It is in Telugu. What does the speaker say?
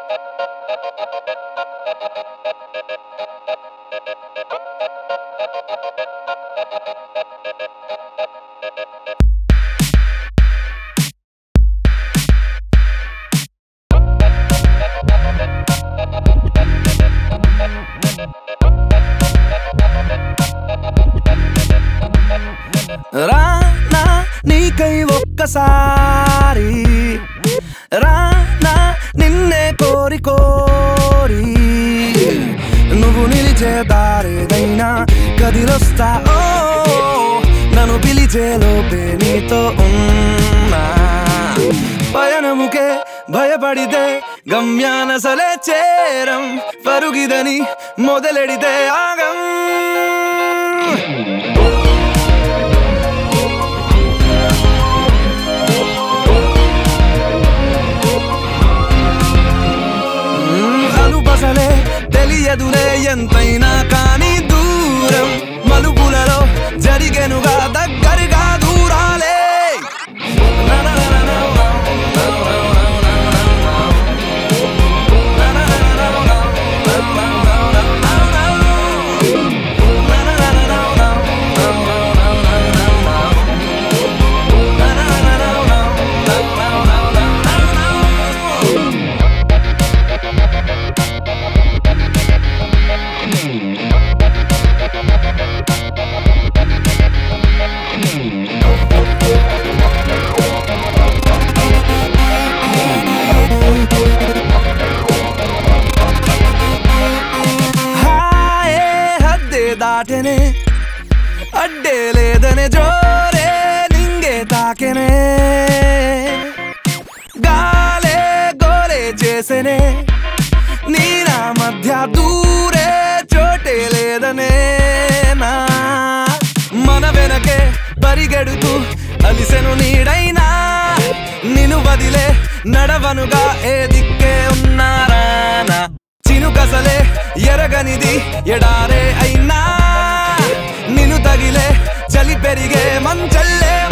రానా నీకై ఒక్కసారి రానా నిన్నే కోరి కోరి నువ్వు నిలిచే దారేదైనా కదిలొస్తా ఓ నన్ను పిలిచే లోపే నీతో ఉన్నా పయనముకే భయపడితే గమ్యానసలే చేరం పరుగిదని మొదలెడితే ఆగం మ్మ్, అలుపసలే తెలియదులే ఎంతైనా కానీ దూరం మలుపులలో జరిగెనుగా దగ్గరగా దూరాలే హాయే హద్దే దాటెనే అడ్డే లేదనే జోరే నింగే తాకెనే గాలే గోలే చేసెనే నీ నా మధ్య దూరే చోటే లేదనే నా మన వెనకే పరిగెడుతూ అలిసెను నీడైనా నిన్ను వదిలే నడవనుగా ఏ దిక్కే ఉన్నారానా చినుకసలే ఎరగనిది ఎడారే అయినా నిన్ను తగిలే చలి పెరిగే మంచల్లే